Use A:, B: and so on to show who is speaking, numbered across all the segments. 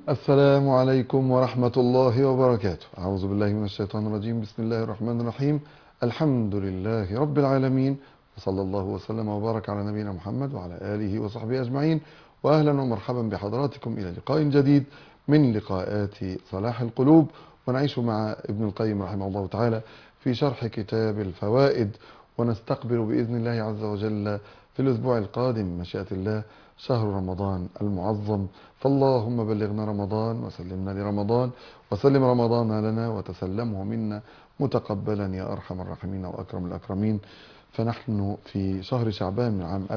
A: السلام عليكم ورحمة الله وبركاته أعوذ بالله من الشيطان الرجيم بسم الله الرحمن الرحيم الحمد لله رب العالمين وصلى الله وسلم وبارك على نبينا محمد وعلى آله وصحبه أجمعين وأهلا ومرحبا بحضراتكم إلى لقاء جديد من لقاءات صلاح القلوب ونعيش مع ابن القيم رحمه الله تعالى في شرح كتاب الفوائد ونستقبل بإذن الله عز وجل في الأسبوع القادم مشيئة الله شهر رمضان المعظم فاللهم بلغنا رمضان وسلمنا لرمضان وسلم رمضان لنا وتسلمه منا متقبلا يا أرحم الراحمين وأكرم الأكرمين فنحن في شهر شعبان من عام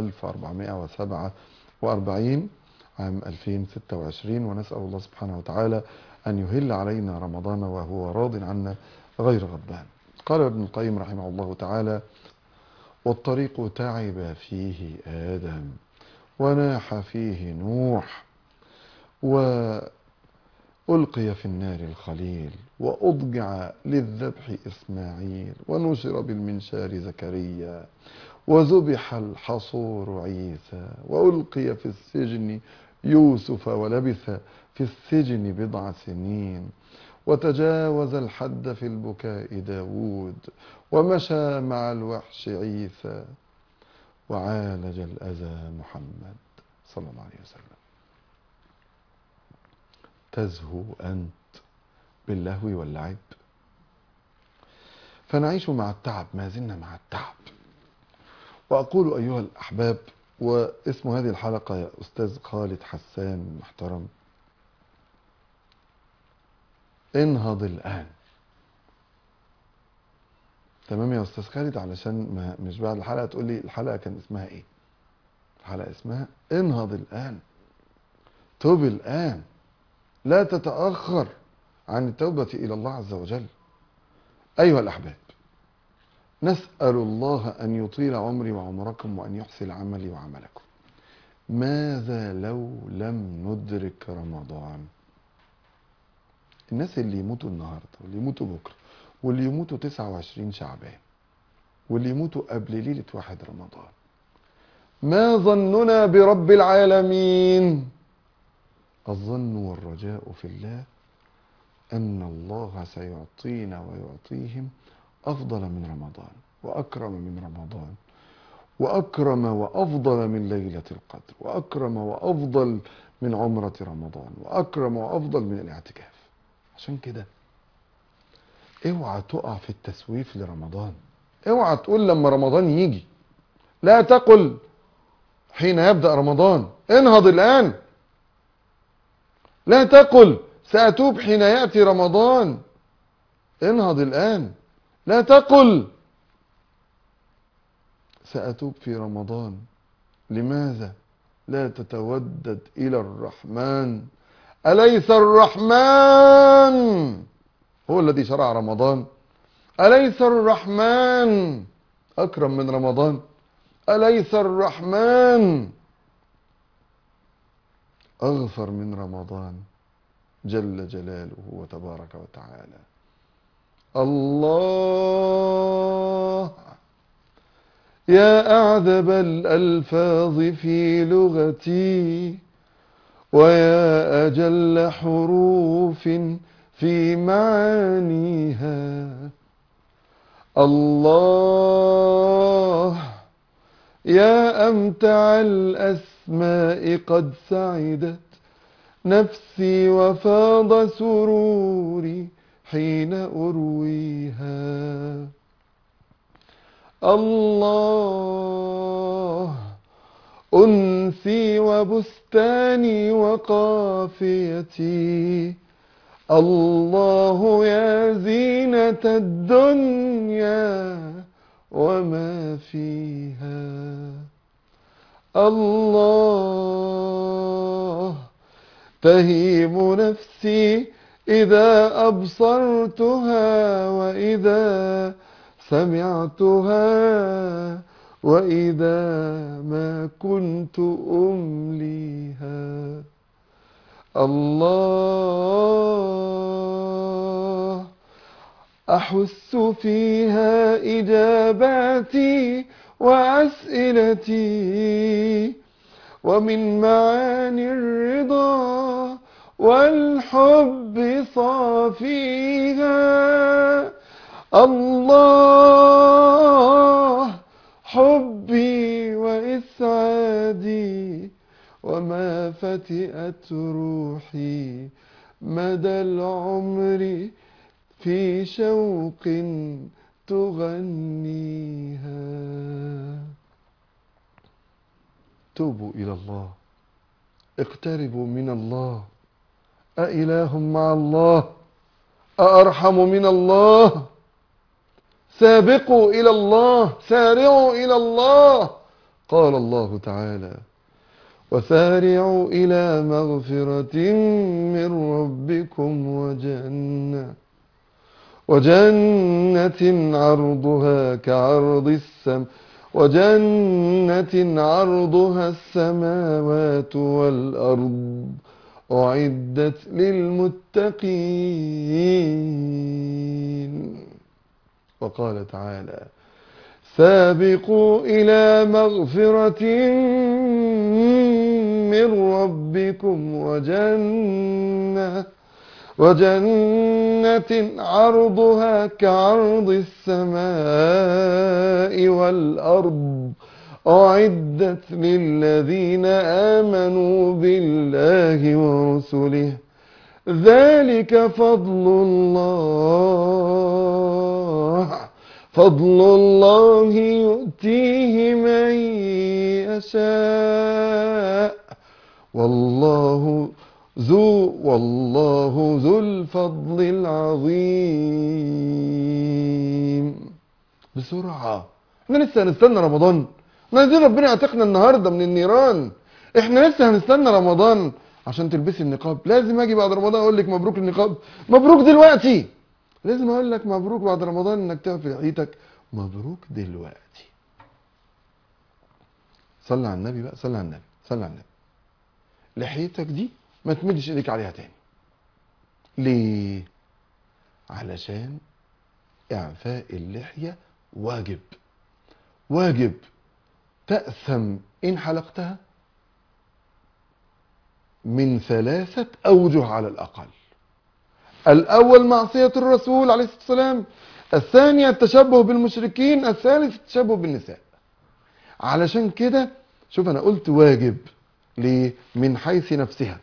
A: 1447 عام 2026 ونسأل الله سبحانه وتعالى أن يهل علينا رمضان وهو راض عنا غير غضبان قال ابن القيم رحمه الله تعالى والطريق تعب فيه آدم وناح فيه نوح وألقي في النار الخليل وأضجع للذبح إسماعيل ونشر بالمنشار زكريا وذبح الحصور عيسى وألقي في السجن يوسف ولبث في السجن بضع سنين وتجاوز الحد في البكاء داود ومشى مع الوحش عيسى وعالج الأذى محمد صلى الله عليه وسلم تزهو أنت باللهو واللعب فنعيش مع التعب ما زلنا مع التعب وأقول أيها الأحباب واسم هذه الحلقة يا أستاذ خالد حسان المحترم انهض الآن تمام يا أستاذ خالد علشان ما مش بعد الحلقة تقول لي الحلقة كان اسمها إيه الحلقة اسمها انهض الآن توب الآن لا تتأخر عن التوبة إلى الله عز وجل أيها الأحباب نسأل الله أن يطيل عمري وعمركم وأن يحسن عملي وعملكم ماذا لو لم ندرك رمضان الناس اللي يموتوا النهاردة واللي يموتوا بكرة واللي يموتوا 29 شعبان واللي يموتوا قبل ليلة واحد رمضان ما ظننا برب العالمين الظن والرجاء في الله أن الله سيعطينا ويعطيهم أفضل من رمضان وأكرم من رمضان وأكرم وأفضل من ليلة القدر وأكرم وأفضل من عمرة رمضان وأكرم وأفضل من الاعتكاف عشان كده اوعى تقع في التسويف لرمضان اوعى تقول لما رمضان يجي لا تقل حين يبدأ رمضان انهض الآن لا تقل سأتوب حين يأتي رمضان انهض الآن لا تقل سأتوب في رمضان لماذا لا تتودد إلى الرحمن أليس الرحمن هو الذي شرع رمضان أليس الرحمن أكرم من رمضان أليس الرحمن أغفر من رمضان جل جلاله وتبارك وتعالى الله يا أعذب الألفاظ في لغتي ويا أجل حروف في معانيها الله يا أمتع الأسماء قد سعدت نفسي وفاض سروري حين أرويها الله أنسي وبستاني وقافيتي الله يا زينة الدنيا وما فيها الله تهيم نفسي إذا أبصرتها وإذا سمعتها وإذا ما كنت أمليها الله أحس فيها إجاباتي وأسئلتي ومن معاني الرضا والحب صافيها الله حبي وإسعادي وما فتئت روحي مدى العمر في شوق تغنيها توبوا إلى الله اقتربوا من الله أإله مع الله أأرحم من الله سابقوا إلى الله سارعوا إلى الله قال الله تعالى وسارعوا إلى مغفرة من ربكم وجنة وجنة عرضها كعرض السم وجنة عرضها السماوات والأرض أعدت للمتقين وقال تعالى سابقوا إلى مغفرة من ربكم وجنة وجنة عرضها كعرض السماء والأرض أعدت للذين آمنوا بالله ورسله ذلك فضل الله فضل الله يؤتيه من يشاء والله ذو والله ذو الفضل العظيم بسرعة احنا لسه هنستنى رمضان احنا عايزين ربنا يعتقنا النهاردة من النيران احنا لسه هنستنى رمضان عشان تلبسي النقاب لازم اجي بعد رمضان اقول لك مبروك النقاب مبروك دلوقتي لازم اقول لك مبروك بعد رمضان انك تعفي عيتك مبروك دلوقتي صلى على النبي بقى صلى على النبي صلى على النبي لحيتك دي ما تمدش ايديك عليها تاني ليه علشان اعفاء اللحية واجب واجب تأثم إن حلقتها من ثلاثة أوجه على الأقل الأول معصية الرسول عليه الصلاة والسلام الثانية التشبه بالمشركين الثالث التشبه بالنساء علشان كده شوف أنا قلت واجب ليه من حيث نفسها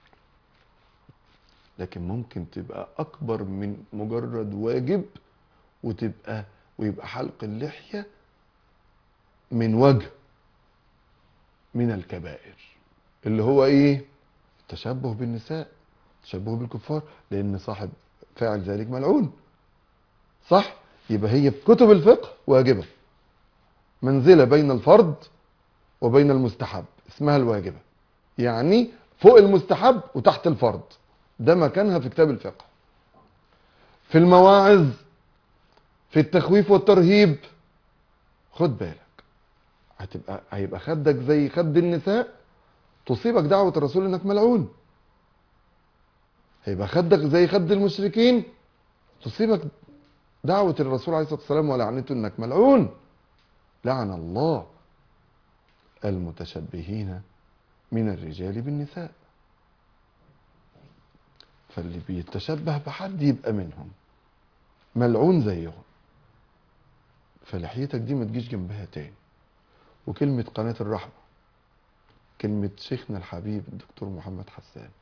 A: لكن ممكن تبقى أكبر من مجرد واجب وتبقى ويبقى حلق اللحية من وجه من الكبائر اللي هو ايه التشبه بالنساء التشبه بالكفار لان صاحب فاعل ذلك ملعون صح يبقى هي في كتب الفقه واجبة منزلة بين الفرض وبين المستحب اسمها الواجبة يعني فوق المستحب وتحت الفرض ده مكانها في كتاب الفقه في المواعظ في التخويف والترهيب خد بالك هتبقى هيبقى خدك زي خد النساء تصيبك دعوة الرسول انك ملعون هيبقى خدك زي خد المشركين تصيبك دعوة الرسول عليه الصلاة والسلام ولعنته انك ملعون لعن الله المتشبهين من الرجال بالنساء فاللي بيتشبه بحد يبقى منهم ملعون زيهم فلحيتك دي ما تجيش جنبها تاني وكلمة قناة الرحمة كلمة شيخنا الحبيب الدكتور محمد حسان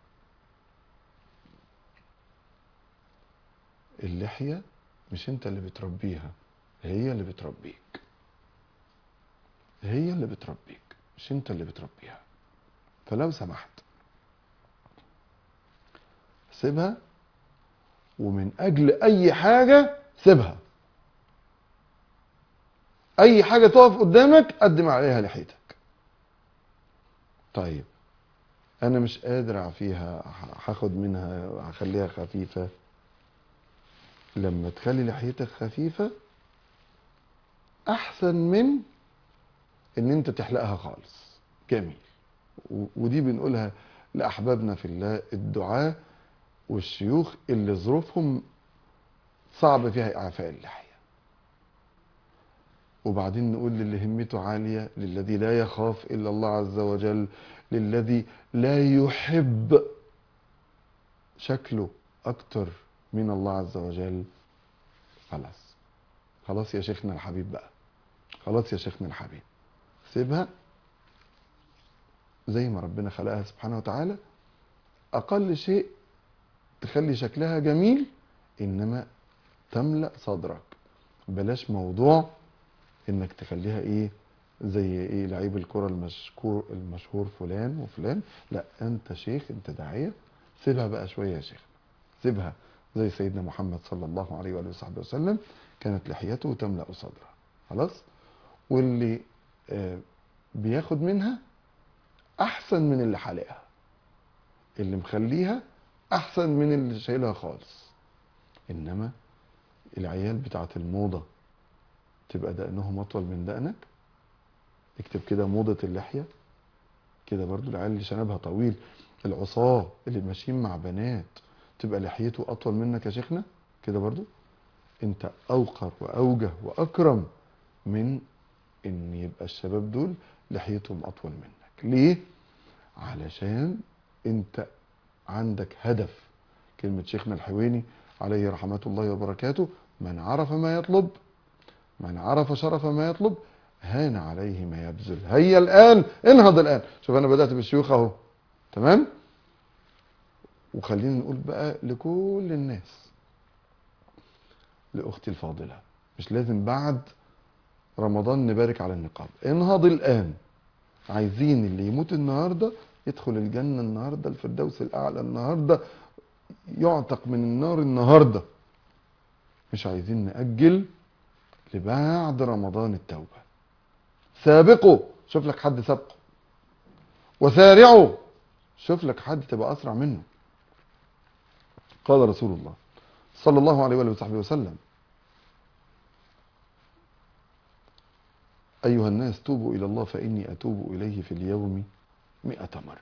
A: اللحية مش انت اللي بتربيها هي اللي بتربيك هي اللي بتربيك مش انت اللي بتربيها فلو سمحت سيبها ومن اجل اي حاجة سيبها اي حاجة تقف قدامك قدم عليها لحيتك طيب انا مش قادر اعفيها هاخد منها هخليها خفيفة لما تخلي لحيتك خفيفة احسن من ان انت تحلقها خالص جميل و- ودي بنقولها لاحبابنا في الله الدعاة والشيوخ اللي ظروفهم صعب فيها اعفاء اللحية وبعدين نقول للي همته عالية للذي لا يخاف إلا الله عز وجل للذي لا يحب شكله اكتر من الله عز وجل خلاص خلاص يا شيخنا الحبيب بقى خلاص يا شيخنا الحبيب سيبها زي ما ربنا خلقها سبحانه وتعالى اقل شيء تخلي شكلها جميل انما تملأ صدرك بلاش موضوع انك تخليها ايه زي ايه لعيب الكرة المشكور المشهور فلان وفلان لا انت شيخ انت داعية سيبها بقى شوية يا شيخ سيبها زي سيدنا محمد صلى الله عليه وآله وصحبه وسلم كانت لحيته تملأ صدره خلاص واللي آه بياخد منها احسن من اللي حالقها اللي مخليها احسن من اللي شايلها خالص انما العيال بتاعت الموضة تبقى دقنهم اطول من دقنك اكتب كده موضة اللحية كده برضو العيال اللي شنبها طويل العصاة اللي ماشيين مع بنات تبقى لحيته اطول منك يا شيخنا كده برضو انت اوقر واوجه واكرم من ان يبقى الشباب دول لحيتهم اطول منك ليه علشان انت عندك هدف كلمة شيخنا الحويني عليه رحمة الله وبركاته من عرف ما يطلب من عرف شرف ما يطلب هان عليه ما يبذل هيا الآن انهض الآن شوف أنا بدأت بالشيوخ أهو تمام وخلينا نقول بقى لكل الناس لأختي الفاضلة مش لازم بعد رمضان نبارك على النقاب انهض الآن عايزين اللي يموت النهاردة يدخل الجنة النهاردة الفردوس الأعلى النهاردة يعتق من النار النهاردة مش عايزين نأجل لبعد رمضان التوبة سابقوا شوف لك حد سابقه وسارعوا شوف لك حد تبقى أسرع منه قال رسول الله صلى الله عليه وآله وصحبه وسلم أيها الناس توبوا إلى الله فإني أتوب إليه في اليوم مئة مرة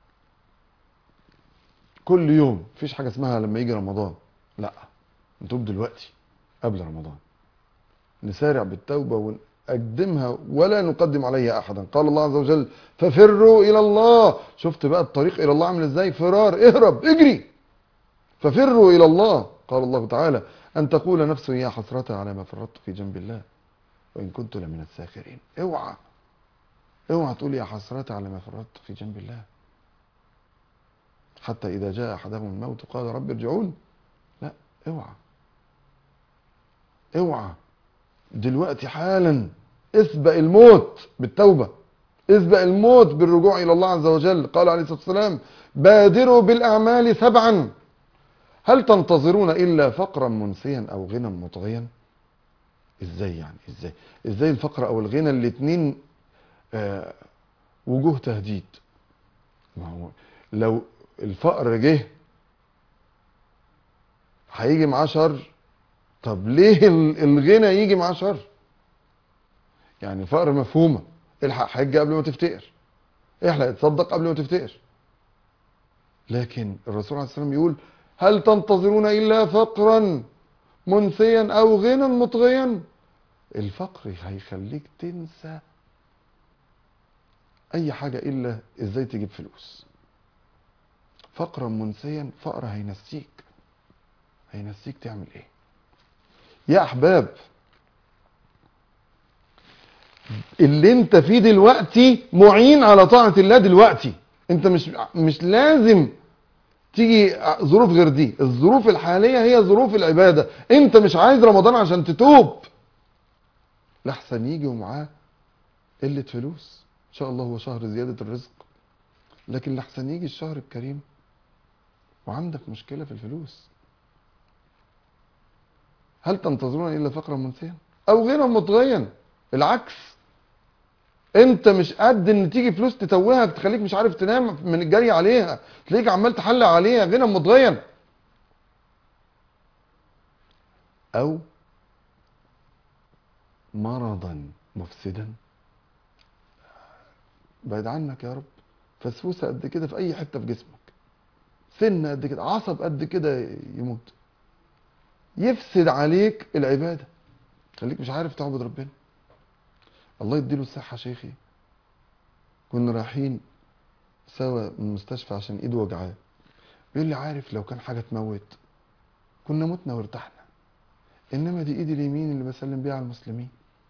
A: كل يوم مفيش حاجة اسمها لما يجي رمضان لا نتوب دلوقتي قبل رمضان نسارع بالتوبة ونقدمها ولا نقدم عليها أحدا قال الله عز وجل ففروا إلى الله شفت بقى الطريق إلى الله عامل إزاي فرار اهرب اجري ففروا إلى الله قال الله تعالى أن تقول نفس يا حسرة على ما فرطت في جنب الله وإن كنت لمن الساخرين اوعى اوعى تقول يا حسرة على ما فرطت في جنب الله حتى إذا جاء أحدهم الموت قال رب ارجعون لا اوعى اوعى دلوقتي حالا اسبق الموت بالتوبة اسبق الموت بالرجوع إلى الله عز وجل قال عليه الصلاة والسلام بادروا بالأعمال سبعا هل تنتظرون إلا فقرا منسيا أو غنى مطغيا ازاي يعني ازاي ازاي الفقر او الغنى الاتنين آه وجوه تهديد ما هو لو الفقر جه هيجي معاه شر طب ليه الغنى يجي معاه شر يعني الفقر مفهومه الحق حج قبل ما تفتقر احلق اتصدق قبل ما تفتقر لكن الرسول عليه السلام يقول هل تنتظرون الا فقرا منسيا او غنى مطغيا الفقر هيخليك تنسى اي حاجة الا ازاي تجيب فلوس فقرا منسيا فقر هينسيك هينسيك تعمل ايه يا احباب اللي انت فيه دلوقتي معين على طاعة الله دلوقتي انت مش مش لازم تيجي ظروف غير دي الظروف الحالية هي ظروف العبادة انت مش عايز رمضان عشان تتوب لحسن يجي ومعاه قلة فلوس ان شاء الله هو شهر زيادة الرزق لكن لحسن يجي الشهر الكريم وعندك مشكلة في الفلوس هل تنتظرون الا فقرا منسيا او غنى مطغيا العكس انت مش قد ان تيجي فلوس تتوهك تخليك مش عارف تنام من الجري عليها تلاقيك عمال تحلق عليها غنى مطغيا او مرضا مفسدا بعد عنك يا رب فسفوسه قد كده في اي حته في جسمك سن قد كده عصب قد كده يموت يفسد عليك العباده خليك مش عارف تعبد ربنا الله يديله الصحة شيخي كنا رايحين سوا من المستشفى عشان ايده وجعاه يقول لي عارف لو كان حاجة تموت كنا متنا وارتحنا انما دي ايدي اليمين اللي بسلم بيها على المسلمين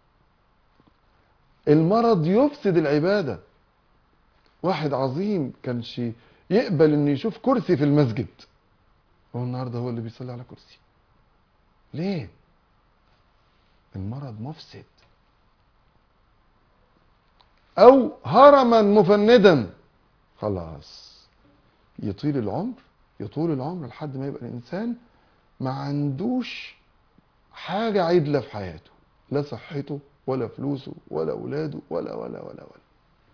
A: المرض يفسد العبادة واحد عظيم كانش يقبل انه يشوف كرسي في المسجد هو النهارده هو اللي بيصلي على كرسي ليه المرض مفسد او هرما مفندا خلاص يطيل العمر يطول العمر لحد ما يبقى الانسان ما عندوش حاجة عدلة في حياته لا صحته ولا فلوسه ولا اولاده ولا ولا ولا ولا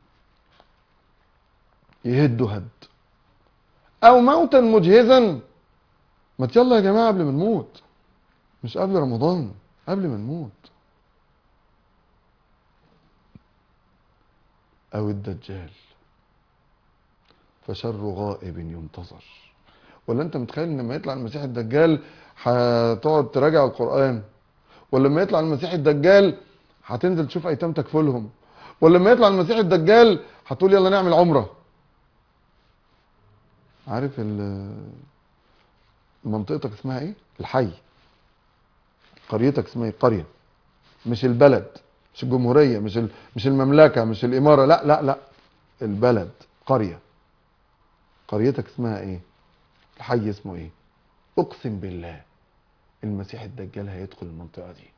A: يهدوا هد او موتا مجهزا ما يلا يا جماعة قبل ما نموت مش قبل رمضان قبل ما نموت او الدجال فشر غائب ينتظر ولا انت متخيل ان لما يطلع المسيح الدجال هتقعد تراجع القرآن ولا لما يطلع المسيح الدجال هتنزل تشوف ايتام تكفلهم ولا لما يطلع المسيح الدجال هتقول يلا نعمل عمرة عارف ال- منطقتك اسمها ايه الحي قريتك اسمها ايه قرية مش البلد مش الجمهورية مش ال- مش المملكة مش الإمارة لا لا لا البلد قرية قريتك اسمها ايه الحي اسمه ايه اقسم بالله المسيح الدجال هيدخل المنطقة دي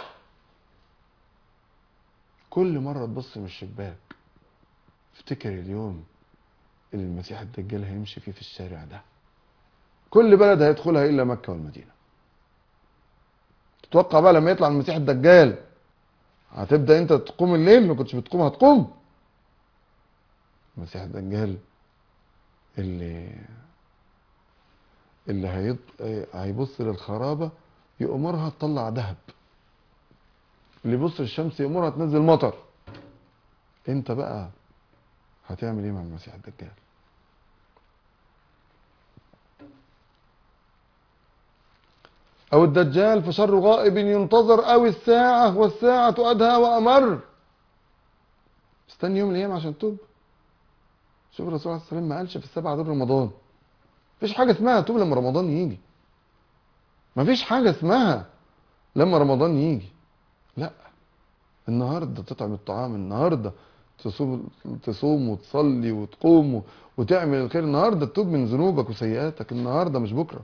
A: كل مرة تبص من الشباك افتكر اليوم اللي المسيح الدجال هيمشي فيه في الشارع ده كل بلد هيدخلها الا مكة والمدينة تتوقع بقى لما يطلع المسيح الدجال هتبدأ انت تقوم الليل ما كنتش بتقوم هتقوم المسيح الدجال اللي اللي هيط... هيبص للخرابة يأمرها تطلع ذهب اللي يبص للشمس يأمرها تنزل مطر انت بقى هتعمل ايه مع المسيح الدجال او الدجال فشر غائب ينتظر او الساعة والساعة ادهى وامر استني يوم الايام عشان توب شوف الرسول عليه السلام ما قالش في السبعة دول رمضان مفيش حاجة اسمها توب لما رمضان يجي مفيش حاجة اسمها لما رمضان يجي لا النهارده تطعم الطعام النهارده تصوم تصوم وتصلي وتقوم وتعمل الخير النهارده تتوب من ذنوبك وسيئاتك النهارده مش بكره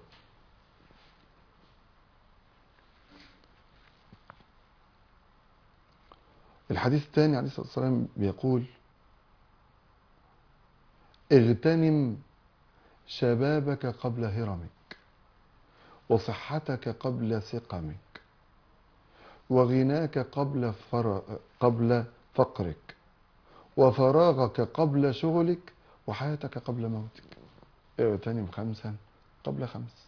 A: الحديث الثاني عليه الصلاه والسلام بيقول اغتنم شبابك قبل هرمك وصحتك قبل سقمك وغناك قبل فر... قبل فقرك وفراغك قبل شغلك وحياتك قبل موتك اغتنم خمسا قبل خمس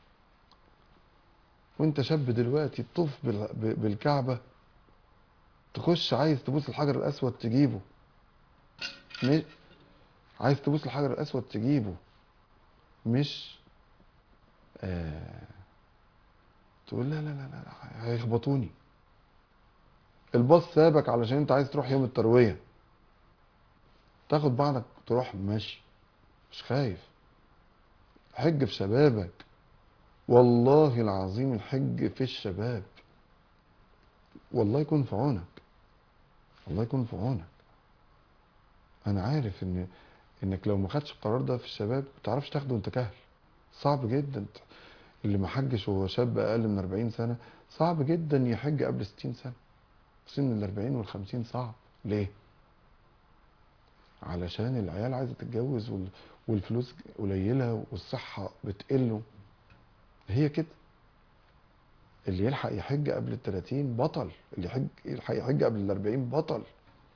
A: وانت شاب دلوقتي تطوف بال... ب- بالكعبة تخش عايز تبوس الحجر الاسود تجيبه مش عايز تبوس الحجر الاسود تجيبه مش آه... تقول لا لا لا لا هيخبطوني الباص سابك علشان انت عايز تروح يوم التروية تاخد بعضك تروح ماشي مش خايف حج في شبابك والله العظيم الحج في الشباب والله يكون في عونك والله يكون في عونك انا عارف ان انك لو ما خدتش القرار ده في الشباب ما تعرفش تاخده وانت كهل صعب جدا اللي ما حجش وهو شاب اقل من 40 سنه صعب جدا يحج قبل 60 سنه سن ال 40 وال 50 صعب ليه علشان العيال عايزه تتجوز وال- والفلوس قليله والصحه بتقل هي كده اللي يلحق يحج قبل ال 30 بطل اللي يحج يلحق يحج قبل ال 40 بطل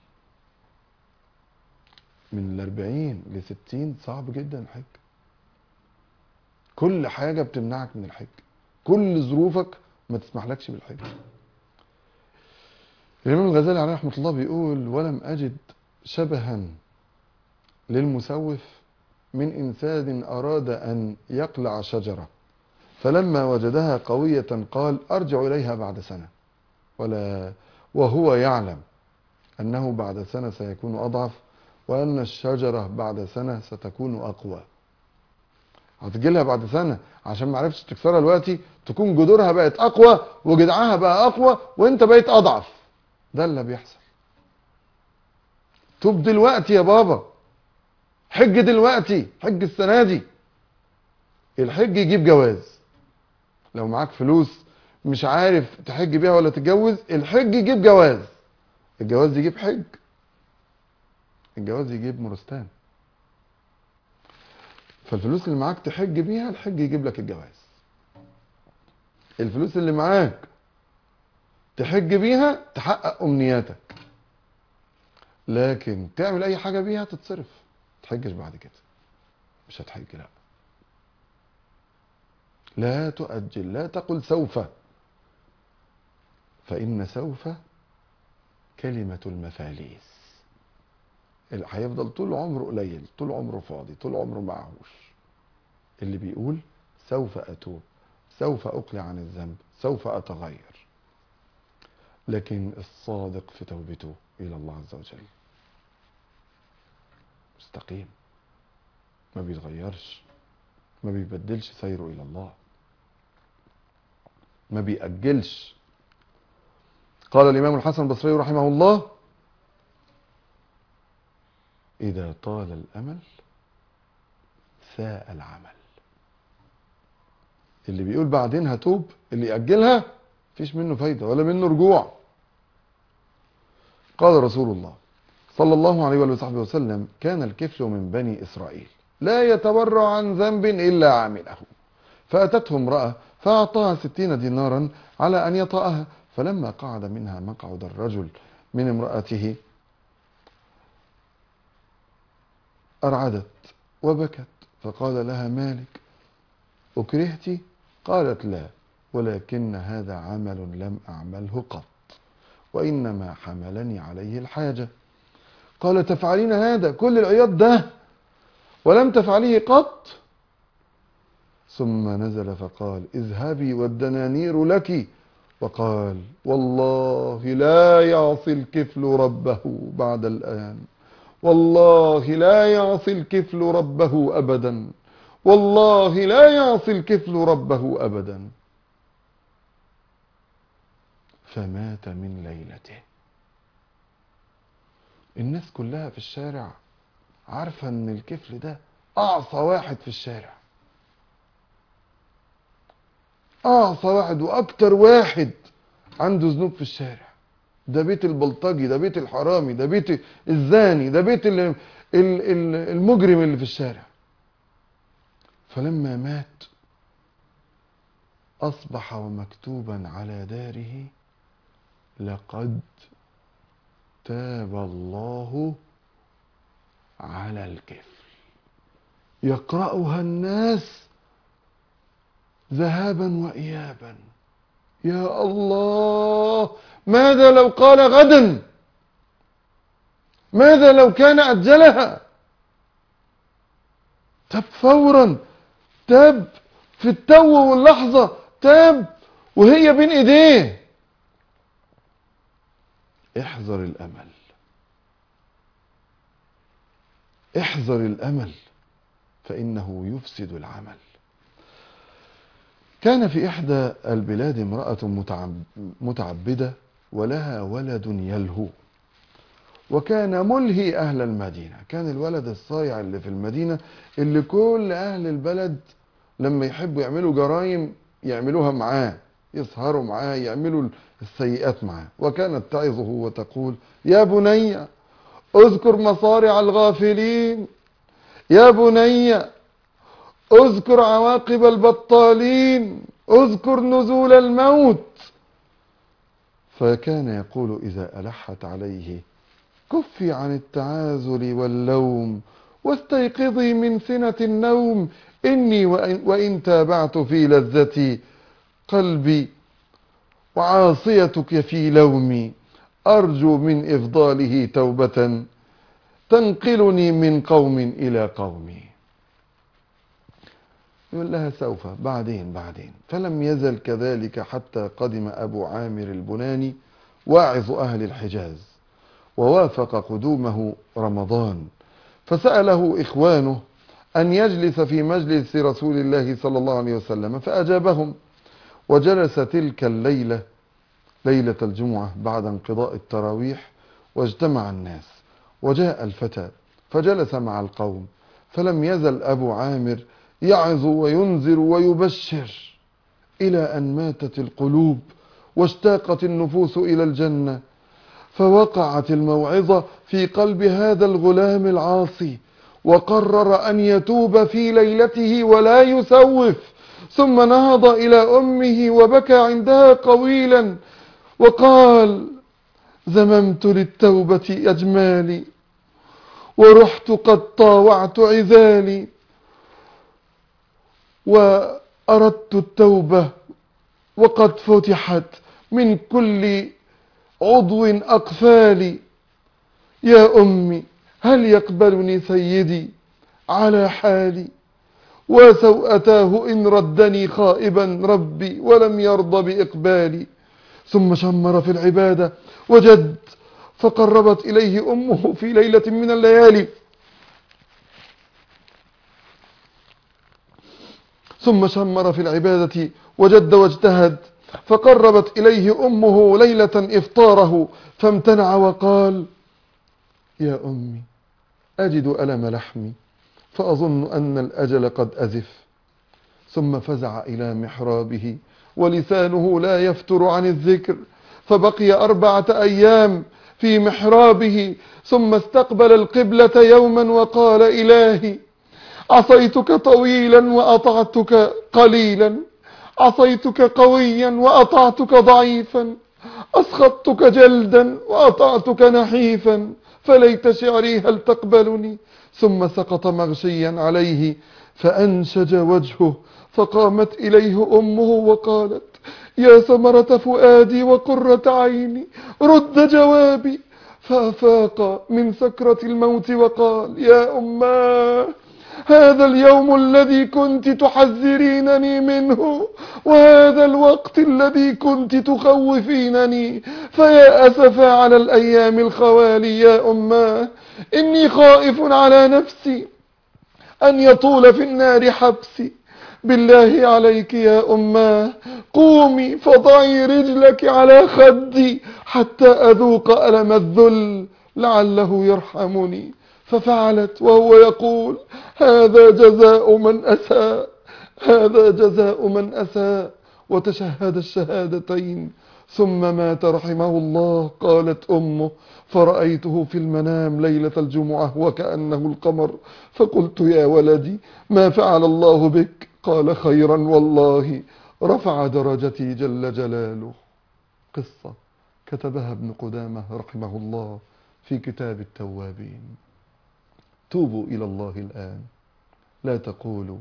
A: من ال 40 ل 60 صعب جدا الحج كل حاجه بتمنعك من الحج كل ظروفك ما تسمحلكش بالحج الإمام الغزالي عليه رحمة الله بيقول ولم أجد شبها للمسوف من إنسان أراد أن يقلع شجرة فلما وجدها قوية قال أرجع إليها بعد سنة ولا وهو يعلم أنه بعد سنة سيكون أضعف وأن الشجرة بعد سنة ستكون أقوى هتجي لها بعد سنة عشان ما عرفتش تكسرها دلوقتي تكون جذورها بقت اقوى وجدعها بقى اقوى وانت بقيت اضعف ده اللي بيحصل توب دلوقتي يا بابا حج دلوقتي حج السنة دي الحج يجيب جواز لو معاك فلوس مش عارف تحج بيها ولا تتجوز الحج يجيب جواز الجواز يجيب حج الجواز يجيب مرستان فالفلوس اللي معاك تحج بيها الحج يجيب لك الجواز الفلوس اللي معاك تحج بيها تحقق امنياتك لكن تعمل اي حاجة بيها تتصرف تحجش بعد كده مش هتحج لا لا تؤجل لا تقل سوف فإن سوف كلمة المفاليس هيفضل طول عمره قليل طول عمره فاضي طول عمره معهوش اللي بيقول سوف أتوب سوف أقلع عن الذنب سوف أتغير لكن الصادق في توبته إلى الله عز وجل مستقيم ما بيتغيرش ما بيبدلش سيره إلى الله ما بيأجلش قال الإمام الحسن البصري رحمه الله إذا طال الأمل ساء العمل اللي بيقول بعدين هتوب اللي يأجلها فيش منه فايدة ولا منه رجوع قال رسول الله صلى الله عليه وآله وصحبه وسلم كان الكفل من بني إسرائيل لا يتبرع عن ذنب إلا عمله فأتته امرأة فأعطاها ستين دينارا على أن يطأها فلما قعد منها مقعد الرجل من امرأته أرعدت وبكت فقال لها مالك أكرهت قالت لا ولكن هذا عمل لم أعمله قط وإنما حملني عليه الحاجة قال تفعلين هذا كل العياط ده ولم تفعليه قط ثم نزل فقال اذهبي والدنانير لك وقال والله لا يعصي الكفل ربه بعد الآن والله لا يعصي الكفل ربه أبدا والله لا يعصي الكفل ربه أبدا فمات من ليلته الناس كلها في الشارع عارفة ان الكفل ده اعصى واحد في الشارع اعصى واحد واكتر واحد عنده ذنوب في الشارع ده بيت البلطجي ده بيت الحرامي ده بيت الزاني ده بيت ال- ال- ال- المجرم اللي في الشارع فلما مات اصبح ومكتوبا على داره لقد تاب الله على الكفل يقرأها الناس ذهابا وإيابا يا الله ماذا لو قال غدا ماذا لو كان أجلها تاب فورا تاب في التو واللحظة تاب وهي بين ايديه احذر الامل احذر الامل فانه يفسد العمل كان في احدى البلاد امراه متعب- متعبده ولها ولد يلهو وكان ملهي اهل المدينه كان الولد الصايع اللي في المدينه اللي كل اهل البلد لما يحبوا يعملوا جرائم يعملوها معاه يسهروا معاه يعملوا السيئات معاه وكانت تعظه وتقول يا بني اذكر مصارع الغافلين يا بني اذكر عواقب البطالين اذكر نزول الموت فكان يقول اذا الحت عليه كفي عن التعازل واللوم واستيقظي من سنة النوم إني وإن, وإن تابعت في لذتي قلبي وعاصيتك في لومي أرجو من إفضاله توبة تنقلني من قوم إلى قوم يقول لها سوف بعدين بعدين فلم يزل كذلك حتى قدم أبو عامر البناني واعظ أهل الحجاز ووافق قدومه رمضان فسأله إخوانه أن يجلس في مجلس رسول الله صلى الله عليه وسلم فأجابهم وجلس تلك الليلة ليلة الجمعة بعد انقضاء التراويح واجتمع الناس وجاء الفتى فجلس مع القوم فلم يزل أبو عامر يعظ وينذر ويبشر إلى أن ماتت القلوب واشتاقت النفوس إلى الجنة فوقعت الموعظة في قلب هذا الغلام العاصي وقرر أن يتوب في ليلته ولا يسوف ثم نهض إلى أمه وبكى عندها طويلا وقال زممت للتوبة أجمالي ورحت قد طاوعت عذالي وأردت التوبة وقد فتحت من كل عضو أقفالي يا أمي هل يقبلني سيدي على حالي وسوءتاه إن ردني خائبا ربي ولم يرضى بإقبالي ثم شمر في العبادة وجد فقربت إليه أمه في ليلة من الليالي ثم شمر في العبادة وجد واجتهد فقربت إليه أمه ليلة إفطاره فامتنع وقال يا أمي أجد ألم لحمي فأظن أن الأجل قد أزف ثم فزع إلى محرابه ولسانه لا يفتر عن الذكر فبقي أربعة أيام في محرابه ثم استقبل القبلة يوما وقال إلهي عصيتك طويلا وأطعتك قليلا عصيتك قويا وأطعتك ضعيفا أسخطتك جلدا وأطعتك نحيفا فليت شعري هل تقبلني ثم سقط مغشيا عليه فأنشج وجهه فقامت إليه أمه وقالت يا ثمرة فؤادي وقرة عيني رد جوابي فأفاق من سكرة الموت وقال يا أماه هذا اليوم الذي كنت تحذرينني منه وهذا الوقت الذي كنت تخوفينني فيا أسفا على الأيام الخوالي يا أماه إني خائف على نفسي أن يطول في النار حبسي بالله عليك يا أماه قومي فضعي رجلك على خدي حتى أذوق ألم الذل لعله يرحمني ففعلت وهو يقول هذا جزاء من أساء هذا جزاء من أساء وتشهد الشهادتين ثم مات رحمه الله قالت أمه فرأيته في المنام ليلة الجمعة وكأنه القمر فقلت يا ولدي ما فعل الله بك قال خيرا والله رفع درجتي جل جلاله قصة كتبها ابن قدامة رحمه الله في كتاب التوابين توبوا إلى الله الآن لا تقولوا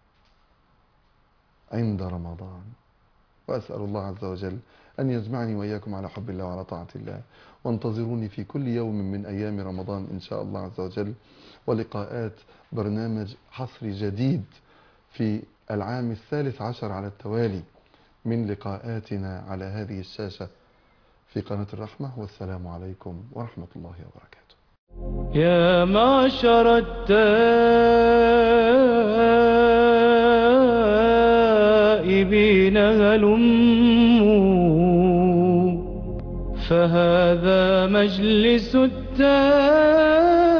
A: عند رمضان وأسأل الله عز وجل أن يجمعني وإياكم على حب الله وعلى طاعة الله وانتظروني في كل يوم من أيام رمضان إن شاء الله عز وجل ولقاءات برنامج حصري جديد في العام الثالث عشر على التوالي من لقاءاتنا على هذه الشاشة في قناة الرحمة والسلام عليكم ورحمة الله وبركاته
B: يا معشر التائبين هلموا فهذا مجلس التائبين